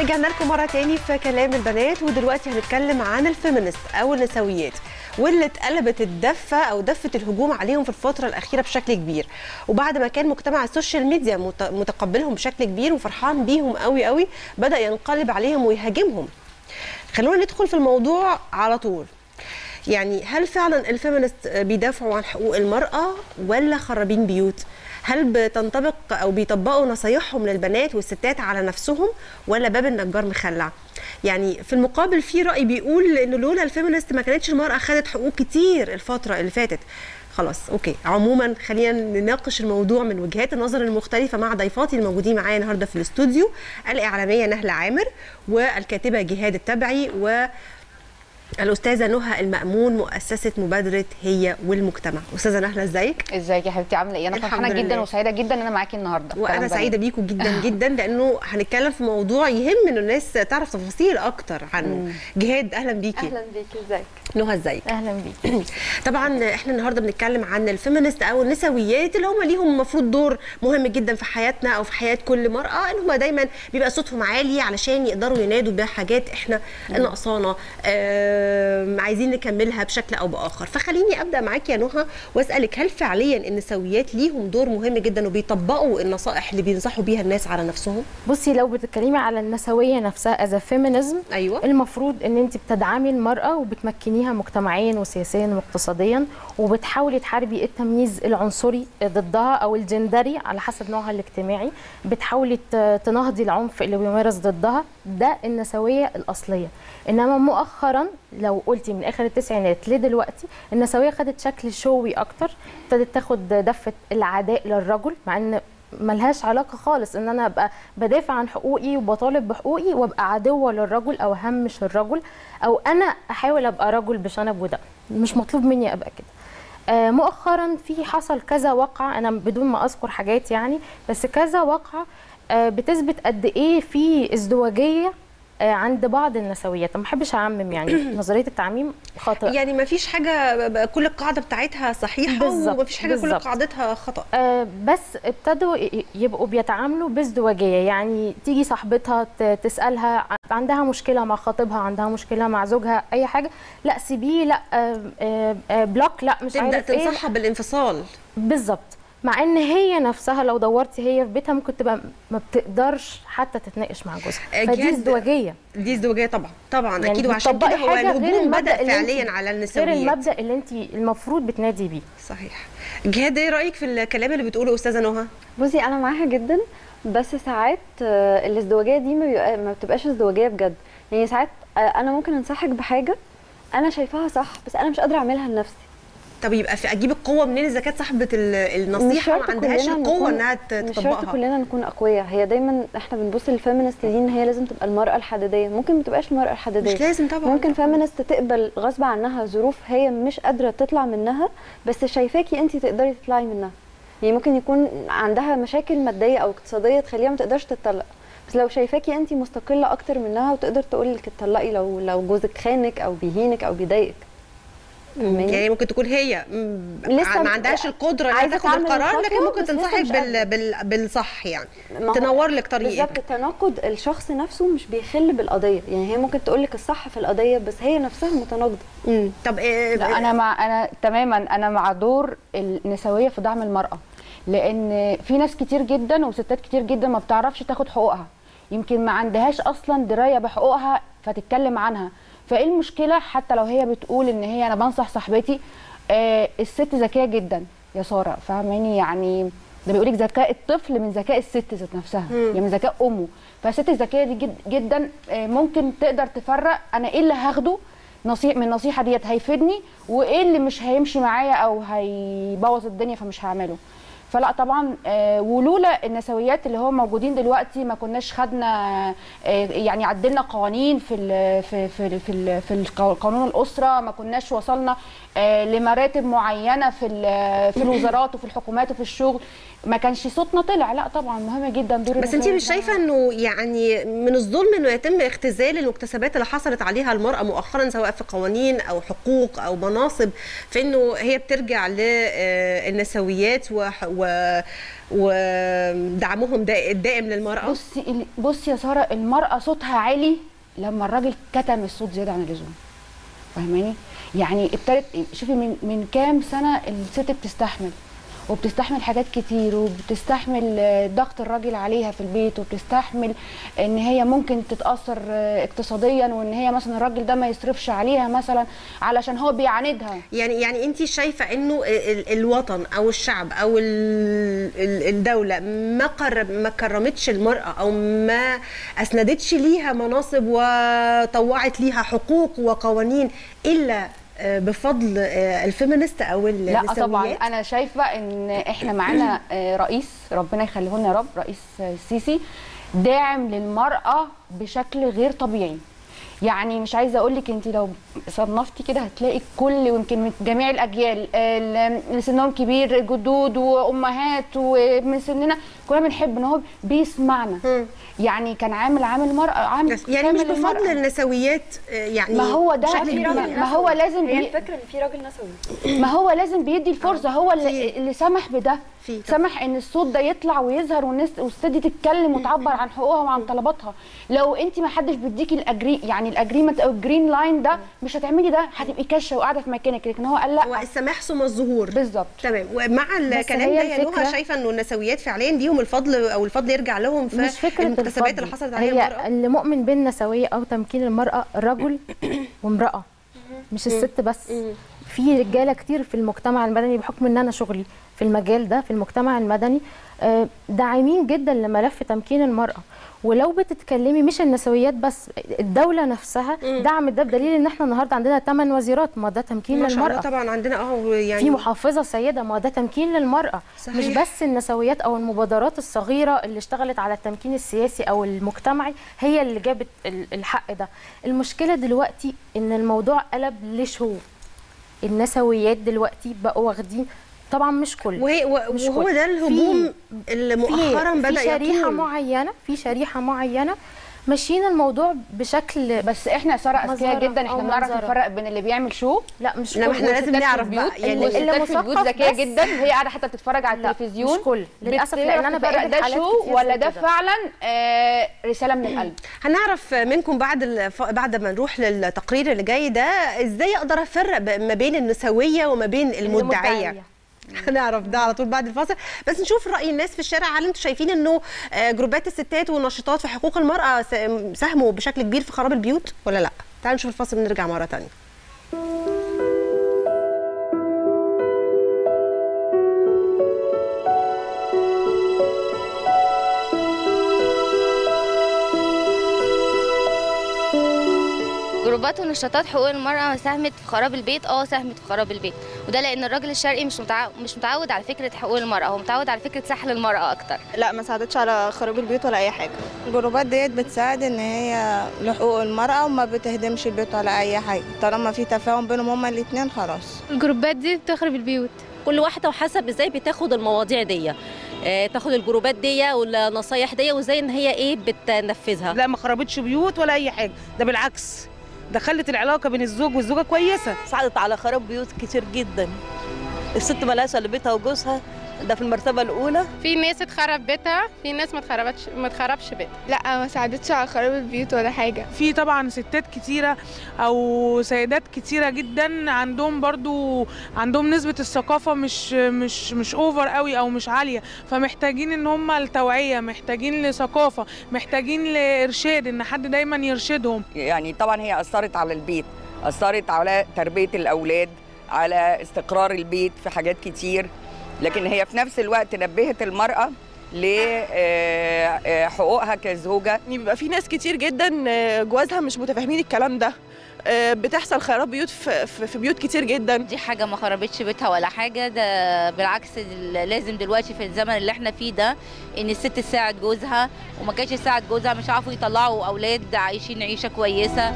رجعنا لكم مرة تاني في كلام البنات ودلوقتي هنتكلم عن الفيمينست أو النسويات واللي اتقلبت الدفة أو دفة الهجوم عليهم في الفترة الأخيرة بشكل كبير وبعد ما كان مجتمع السوشيال ميديا مت- متقبلهم بشكل كبير وفرحان بيهم قوي قوي بدأ ينقلب عليهم ويهاجمهم خلونا ندخل في الموضوع على طول يعني هل فعلا الفيمينست بيدافعوا عن حقوق المرأة ولا خرابين بيوت؟ هل بتنطبق او بيطبقوا نصايحهم للبنات والستات على نفسهم ولا باب النجار مخلع؟ يعني في المقابل في راي بيقول انه لولا الفيمينست ما كانتش المراه خدت حقوق كتير الفتره اللي فاتت. خلاص اوكي عموما خلينا نناقش الموضوع من وجهات النظر المختلفه مع ضيفاتي الموجودين معايا النهارده في الاستوديو الاعلاميه نهله عامر والكاتبه جهاد التبعي و الاستاذه نهى المامون مؤسسه مبادره هي والمجتمع استاذه نهله ازيك ازيك يا حبيبتي عامله ايه انا الحمد فرحانه لله. جدا وسعيده جدا ان انا معاكي النهارده وانا كلام سعيده بنات. بيكم جدا جدا لانه هنتكلم في موضوع يهم ان الناس تعرف تفاصيل اكتر عنه جهاد اهلا بيكي اهلا بيكي ازيك نهى ازيك اهلا بيكي طبعا احنا النهارده بنتكلم عن الفيمينست او النسويات اللي هم ليهم المفروض دور مهم جدا في حياتنا او في حياه كل مراه ان هم دايما بيبقى صوتهم عالي علشان يقدروا ينادوا بحاجات احنا ناقصانا آم، عايزين نكملها بشكل او باخر فخليني ابدا معاكي يا نهى واسالك هل فعليا النسويات ليهم دور مهم جدا وبيطبقوا النصائح اللي بينصحوا بيها الناس على نفسهم بصي لو بتتكلمي على النسويه نفسها از فيمينيزم ايوه المفروض ان انت بتدعمي المراه وبتمكنيها مجتمعيا وسياسيا واقتصاديا وبتحاولي تحاربي التمييز العنصري ضدها او الجندري على حسب نوعها الاجتماعي بتحاولي ت- تنهضي العنف اللي بيمارس ضدها ده النسويه الاصليه انما مؤخرا لو قلتي من اخر التسعينات لدلوقتي النسويه خدت شكل شوي اكتر ابتدت تاخد دفه العداء للرجل مع ان ملهاش علاقه خالص ان انا ابقى بدافع عن حقوقي وبطالب بحقوقي وابقى عدوه للرجل او همش الرجل او انا احاول ابقى رجل بشنب ودم مش مطلوب مني ابقى كده آه، مؤخرا في حصل كذا وقعه انا بدون ما اذكر حاجات يعني بس كذا وقعه آه، بتثبت قد ايه في ازدواجيه آه، عند بعض النسويات ما بحبش اعمم يعني نظريه التعميم خاطئه يعني ما فيش حاجه ب- ب- كل القاعده بتاعتها صحيحه بالظبط، وما فيش حاجه كل بالظبط. قاعدتها خطا آه، بس ابتدوا ي- يبقوا بيتعاملوا بازدواجيه يعني تيجي صاحبتها ت- تسالها ع- عندها مشكله مع خطيبها عندها مشكله مع زوجها اي حاجه لا سيبيه لا آه، آه، آه، بلوك لا مش تبدا عارف ايه تنصحها بالانفصال بالظبط مع ان هي نفسها لو دورتي هي في بيتها ممكن تبقى ما بتقدرش حتى تتناقش مع جوزها فدي جهاد- ازدواجيه دي ازدواجيه طبعا طبعا يعني اكيد وعشان كده بتطبقي هو حاجة غير الهجوم المبدأ بدا اللي انت- فعليا على غير النسويات المبدا اللي انت المفروض بتنادي بيه صحيح جهاد ايه رايك في الكلام اللي بتقوله استاذه نهى بصي انا معاها جدا بس ساعات آه، الازدواجيه دي ما, بيبقى ما بتبقاش ازدواجيه بجد يعني ساعات آه، انا ممكن انصحك بحاجه انا شايفاها صح بس انا مش قادره اعملها لنفسي طب يبقى في اجيب القوه منين اذا كانت صاحبه ال- مش النصيحه شرط ما عندهاش كلنا القوه نكون- انها ت- مش شرط تطبقها كلنا نكون اقوياء هي دايما احنا بنبص للفيمينست دي ان هي لازم تبقى المراه الحديديه ممكن ما تبقاش المراه الحديديه مش لازم طبعا ممكن فيمينست تقبل غصب عنها ظروف هي مش قادره تطلع منها بس شايفاكي انت تقدري تطلعي منها يعني ممكن يكون عندها مشاكل ماديه او اقتصاديه تخليها ما تقدرش تتطلق بس لو شايفاكي انت مستقله اكتر منها وتقدر تقول لك اتطلقي لو لو جوزك خانك او بيهينك او بيضايقك فاهماني؟ يعني ممكن تكون هي م- لسه ما عندهاش القدره انها عايزة تاخد تعمل القرار الخطوة، لكن ممكن بس لسه تنصحك مش بال... قادرة. بال... بالصح يعني ما هو تنور لك طريقك بالظبط تناقض الشخص نفسه مش بيخل بالقضيه يعني هي ممكن تقول لك الصح في القضيه بس هي نفسها متناقضه مم. طب إيه لا انا مع انا تماما انا مع دور النسويه في دعم المراه لان في ناس كتير جدا وستات كتير جدا ما بتعرفش تاخد حقوقها يمكن ما عندهاش اصلا درايه بحقوقها فتتكلم عنها فايه المشكله حتى لو هي بتقول ان هي انا بنصح صاحبتي آه الست ذكيه جدا يا ساره فاهماني يعني ده بيقول لك ذكاء الطفل من ذكاء الست ذات نفسها يعني من ذكاء امه فالست الذكيه دي جد جدا آه، ممكن تقدر تفرق انا ايه اللي هاخده نصيحة من النصيحة ديت هيفيدني وايه اللي مش هيمشي معايا او هيبوظ الدنيا فمش هعمله فلا طبعا آه، ولولا النسويات اللي هو موجودين دلوقتي ما كناش خدنا آه، يعني عدلنا قوانين في ال في في في, ال في الق- قانون الاسره ما كناش وصلنا آه، لمراتب معينه في ال- في الوزارات وفي الحكومات وفي الشغل ما كانش صوتنا طلع لا طبعا مهم جدا دور بس انت النسوية مش ده. شايفه انه يعني من الظلم انه يتم اختزال المكتسبات اللي حصلت عليها المراه مؤخرا سواء في قوانين او حقوق او مناصب في انه هي بترجع للنسويات وح- و ودعمهم دا- الدائم للمراه بصي بصي يا ساره المراه صوتها عالي لما الراجل كتم الصوت زياده عن اللزوم فاهماني يعني ابتدت شوفي من من كام سنه الست بتستحمل وبتستحمل حاجات كتير وبتستحمل آه، ضغط الراجل عليها في البيت وبتستحمل ان هي ممكن تتاثر آه، اقتصاديا وان هي مثلا الراجل ده ما يصرفش عليها مثلا علشان هو بيعاندها يعني يعني انت شايفه انه ال- الوطن او الشعب او ال- ال- الدوله ما قرب ما كرمتش المراه او ما اسندتش ليها مناصب وطوعت ليها حقوق وقوانين الا آه، بفضل آه، الفيمينست او لا طبعا النسويات انا شايفه ان احنا معانا آه، رئيس ربنا يخليه لنا يا رب رئيس آه، السيسي داعم للمراه بشكل غير طبيعي يعني مش عايزه اقول لك انت لو صنفتي كده هتلاقي كل ويمكن من جميع الاجيال ال- اللي سنهم كبير جدود وامهات ومن سننا كلنا بنحب ان هو بيسمعنا مم. يعني كان عامل عامل مرأة عامل يعني مش كامل بفضل للمرأة. النسويات آه، يعني ما هو ده بشكل ما, كبير. ما هو لازم هي بي- الفكره ان في راجل نسوي ما هو لازم بيدي الفرصه هو اللي, اللي سمح بده في طبعا. سمح ان الصوت ده يطلع ويظهر والناس والست دي تتكلم وتعبر عن حقوقها وعن طلباتها لو انت ما حدش بيديكي الاجري يعني الاجريمنت او الجرين لاين ده مش هتعملي ده هتبقي كاشه وقاعده في مكانك لكن هو قال هو لا السماح ثم الظهور بالظبط تمام ومع الكلام هي ده يا نهى الفكرة- شايفه انه النسويات فعليا ليهم الفضل او الفضل يرجع لهم في مش فكره المكتسبات الفضل. اللي حصلت عليها هي المراه اللي مؤمن بالنسويه او تمكين المراه رجل وامراه مش الست بس في رجاله كتير في المجتمع المدني بحكم ان انا شغلي في المجال ده في المجتمع المدني آه، داعمين جدا لملف تمكين المراه ولو بتتكلمي مش النسويات بس الدوله نفسها دعمت ده بدليل ان احنا النهارده عندنا 8 وزيرات ما ده تمكين ما شاء الله للمراه طبعا عندنا اه يعني في محافظه سيده ما ده تمكين للمراه صحيح. مش بس النسويات او المبادرات الصغيره اللي اشتغلت على التمكين السياسي او المجتمعي هي اللي جابت ال- الحق ده المشكله دلوقتي ان الموضوع قلب لشو النسويات دلوقتي بقوا واخدين طبعا مش كل وهي و- مش وهو كل. ده الهجوم اللي مؤخرا في بدا في شريحه يطول معينه في شريحه معينه ماشيين الموضوع بشكل بس احنا ساره اذكياء مظهرة جدا أو احنا بنعرف منظرة. نفرق بين اللي بيعمل شو لا مش لا، ما كل. احنا لازم والستات في نعرف البيوت بقى، يعني اللي والستات في البيوت مثقف ذكيه بس. جدا وهي قاعده حتى بتتفرج على لا، التلفزيون مش كل. للأسف، بتعرف لأن أنا تفرق بقابل ده حالات شو كتير ولا زي ده كده. فعلا آه رساله من القلب هنعرف منكم بعد الف... بعد ما نروح للتقرير اللي جاي ده ازاي اقدر افرق ب- ما بين النسويه وما بين المدعيه المدعية. هنعرف ده على طول بعد الفاصل بس نشوف راي الناس في الشارع هل انتم شايفين انه آه، جروبات الستات والنشطات في حقوق المراه س- ساهموا بشكل كبير في خراب البيوت ولا لا تعالوا نشوف الفاصل ونرجع مره ثانيه جروبات ونشاطات حقوق المرأة ساهمت في خراب البيت اه ساهمت في خراب البيت وده لأن الراجل الشرقي مش متع... مش متعود على فكرة حقوق المرأة هو متعود على فكرة سحل المرأة أكتر لا ما ساعدتش على خراب البيوت ولا اي حاجه الجروبات ديت بتساعد ان هي لحقوق المراه وما بتهدمش البيت ولا اي حاجه طالما في تفاهم بينهم هما الاثنين خلاص الجروبات دي بتخرب البيوت كل واحده وحسب ازاي بتاخد المواضيع دي آه، تاخد الجروبات دي والنصايح دي وازاي ان هي ايه بتنفذها لا ما خربتش بيوت ولا اي حاجه ده بالعكس ده خلت العلاقه بين الزوج والزوجه كويسه ساعدت على خراب بيوت كتير جدا الست ملهاش الا بيتها وجوزها ده في المرتبه الاولى في ناس اتخرب بيتها في ناس ما اتخربتش ما اتخربش بيتها لا ما ساعدتش على خراب البيوت ولا حاجه في طبعا ستات كتيرة أو سيدات كتيرة جدا عندهم برضو عندهم نسبة الثقافة مش مش مش اوفر قوي أو مش عالية فمحتاجين إن هم التوعية محتاجين لثقافة محتاجين لإرشاد إن حد دايما يرشدهم يعني طبعا هي أثرت على البيت أثرت على تربية الأولاد على استقرار البيت في حاجات كتير لكن هي في نفس الوقت نبهت المرأة لحقوقها كزوجة بيبقى في ناس كتير جدا آه، جوازها مش متفاهمين الكلام ده آه، بتحصل خراب بيوت في, في في بيوت كتير جدا دي حاجة ما خربتش بيتها ولا حاجة ده بالعكس ال- لازم دلوقتي في الزمن اللي احنا فيه ده ان الست تساعد جوزها وما كانتش تساعد جوزها مش عارفوا يطلعوا اولاد عايشين عيشة كويسة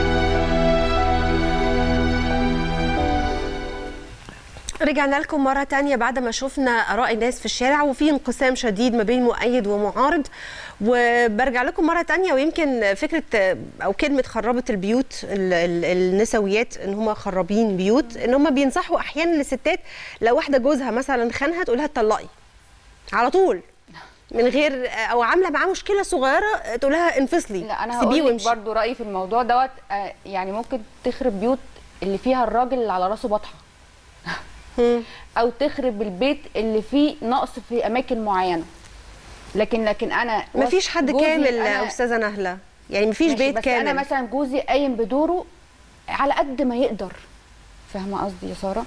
رجعنا لكم مرة تانية بعد ما شفنا آراء الناس في الشارع وفي انقسام شديد ما بين مؤيد ومعارض وبرجع لكم مرة تانية ويمكن فكرة أو كلمة خربت البيوت ال- ال- النسويات إن هم خرابين بيوت إن هم بينصحوا أحيانا للستات لو واحدة جوزها مثلا خانها تقول لها اتطلقي على طول من غير او عامله معاه مشكله صغيره تقول لها انفصلي لا انا سيبيه هقول لك وامشي برضو رايي في الموضوع دوت آه، يعني ممكن تخرب بيوت اللي فيها الراجل اللي على راسه بطحه او تخرب البيت اللي فيه نقص في اماكن معينه لكن لكن انا مفيش حد جوزي كامل أنا- استاذه نهله يعني مفيش ماشي، بيت بس كامل انا مثلا جوزي قايم بدوره على قد ما يقدر فاهمه قصدي يا ساره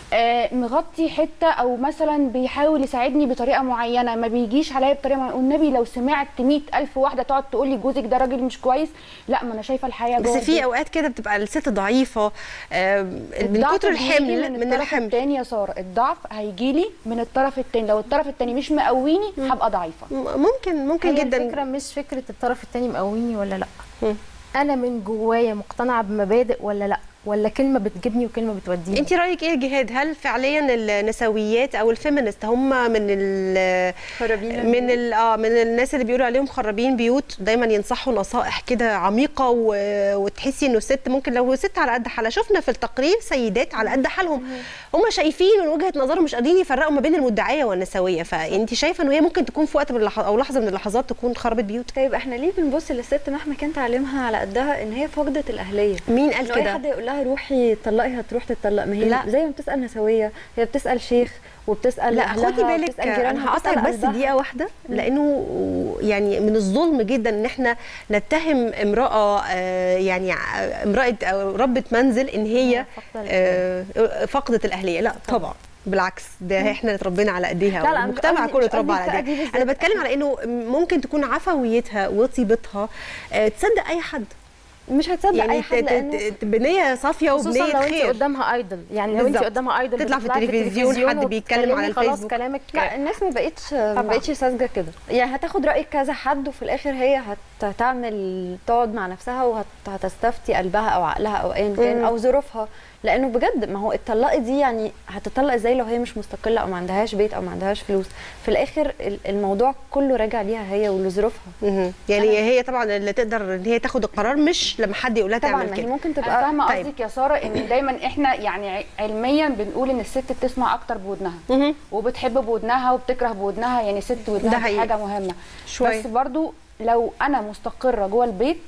آه مغطي حته او مثلا بيحاول يساعدني بطريقه معينه ما بيجيش عليا بطريقه معينه والنبي لو سمعت 100000 واحده تقعد تقول لي جوزك ده راجل مش كويس لا ما انا شايفه الحياه بس جوه في البيت. اوقات كده بتبقى الست ضعيفه آه، من الضعف كتر بيجي الحمل من, من الطرف الحمل التاني يا ساره الضعف هيجي لي من الطرف التاني لو الطرف التاني مش مقويني هبقى ضعيفه ممكن ممكن هي جدا الفكره مش فكره الطرف التاني مقويني ولا لا انا من جوايا مقتنعه بمبادئ ولا لا ولا كلمه بتجيبني وكلمه بتوديني انت رايك ايه يا جهاد هل فعليا النسويات او الفيمينست هم من ال خرابين من ال اه من الناس اللي بيقولوا عليهم خرابين بيوت دايما ينصحوا نصائح كده عميقه و... وتحسي انه الست ممكن لو ست على قد حالها شفنا في التقرير سيدات على قد حالهم هم شايفين من وجهه نظرهم مش قادرين يفرقوا ما بين المدعيه والنسويه فانت شايفه ان هي ممكن تكون في وقت من اللح... او لحظه من اللحظات تكون خربت بيوت طيب احنا ليه بنبص للست مهما كان تعليمها على قدها ان هي فقدت الاهليه مين قال إنه اي كده؟ حد يقول لها روحي طلقي هتروح تطلق ما هي لا. لا. زي ما بتسال نسويه هي بتسال شيخ وبتسال لا أهلها خدي بالك وبتسأل جيرانها انا هقطعك وبتسأل بس قلبها. دقيقه واحده لانه يعني من الظلم جدا ان احنا نتهم امراه آه، يعني ع- امراه أو ربة منزل ان هي آه، فقدت الاهليه لا طبعا بالعكس ده احنا اللي اتربينا على ايديها لا، لا، مش والمجتمع قصدي- كله مش اتربى قصدي على الفئة دي ايديها بالذات. انا بتكلم على انه ممكن تكون عفويتها وطيبتها آه، تصدق اي حد مش هتصدق يعني اي حد ت- ت- لانه ت- بنيه صافيه خصوصا وبنيه لو انت خير قدامها ايدل يعني لو انت بالظبط. قدامها ايدل تطلع في بتطلعي التلفزيون، حد بيتكلم على وبتتكلمي خلاص الفيسبوك. كلامك لا الناس ما بقتش ما طبعاً. بقتش ساذجه كده يعني هتاخد راي كذا حد وفي الاخر هي هت- هتعمل تقعد مع نفسها وهتستفتي قلبها او عقلها او ايا كان مم. او ظروفها لانه بجد ما هو الطلاق دي يعني هتطلق ازاي لو هي مش مستقله او ما عندهاش بيت او ما عندهاش فلوس في الاخر ال- الموضوع كله راجع ليها هي ولظروفها مهم. يعني هي طبعا اللي تقدر ان هي تاخد القرار مش لما حد يقول لها طبعا تعمل ما هي كده ممكن انا تبقى فاهمه طيب. قصدك يا ساره ان دايما احنا يعني ع- علميا بنقول ان الست بتسمع اكتر بودنها مهم. وبتحب بودنها وبتكره بودنها يعني ست ده ودنها حقيقي. دي حاجه مهمه شوية. بس برضو لو انا مستقره جوه البيت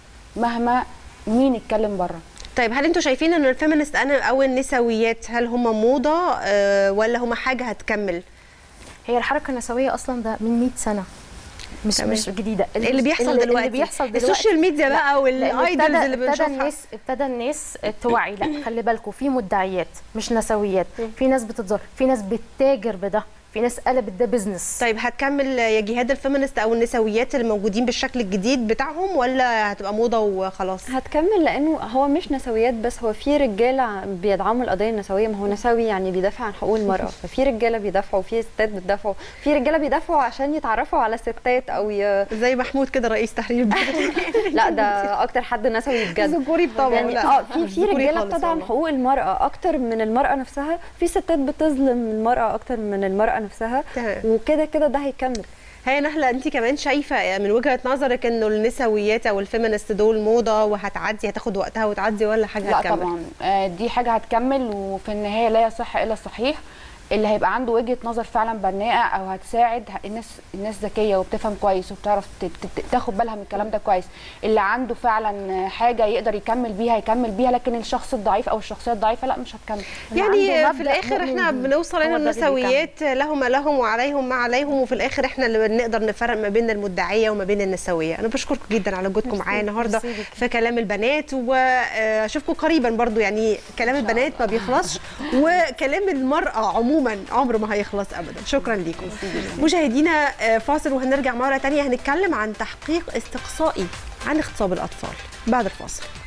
مهما مين يتكلم بره طيب هل انتوا شايفين ان الفيمينست انا او النسويات هل هم موضه آه، ولا هم حاجه هتكمل هي الحركه النسويه اصلا ده من 100 سنه مش تمام. مش جديده اللي بيحصل دلوقتي. اللي بيحصل دلوقتي السوشيال ميديا لا، بقى لأن والايدلز ابتدى- اللي ابتدى بنشوفها الناس ابتدى الناس توعي لا خلي بالكم في مدعيات مش نسويات في ناس بتتظاهر في ناس بتتاجر بده في ناس قلبت ده بزنس طيب هتكمل يا جهاد الفيمينست او النسويات اللي موجودين بالشكل الجديد بتاعهم ولا هتبقى موضه وخلاص هتكمل لانه هو مش نسويات بس هو في رجاله بيدعموا القضيه النسويه ما هو نسوي يعني بيدافع عن حقوق المراه ففي رجاله بيدافعوا وفي ستات بتدافعوا في رجاله بيدافعوا عشان يتعرفوا على ستات او ي... زي محمود كده رئيس تحرير لا ده اكتر حد نسوي بجد ذكوري طبعا يعني لا، اه في مش في ذكوري رجاله خالص بتدعم والله. حقوق المراه اكتر من المراه نفسها في ستات بتظلم المراه اكتر من المراه نفسها تمام. وكده كده ده هيكمل هي نهله انت كمان شايفه من وجهه نظرك انه النسويات او الفيمينست دول موضه وهتعدي هتاخد وقتها وتعدي ولا حاجه لا هتكمل طبعا آه، دي حاجه هتكمل وفي النهايه لا يصح الا الصحيح اللي هيبقى عنده وجهه نظر فعلا بناءه او هتساعد ه- الناس الناس ذكيه وبتفهم كويس وبتعرف ت- ت- تاخد بالها من الكلام ده كويس اللي عنده فعلا حاجه يقدر يكمل بيها يكمل بيها لكن الشخص الضعيف او الشخصيه الضعيفه لا مش هتكمل يعني عنده في مبدأ الاخر مؤمن احنا بيه. بنوصل هو ان ده اللي النسويات لهم ما لهم وعليهم ما عليهم وفي الاخر احنا اللي بنقدر نفرق ما بين المدعيه وما بين النسويه انا بشكركم جدا على وجودكم معايا النهارده ميرسي ليكي. في كلام البنات واشوفكم قريبا برضو يعني كلام البنات ما بيخلصش وكلام المراه عموما عمره ما هيخلص ابدا شكرا لكم مشاهدينا آه، فاصل وهنرجع مره تانية هنتكلم عن تحقيق استقصائي عن اغتصاب الاطفال بعد الفاصل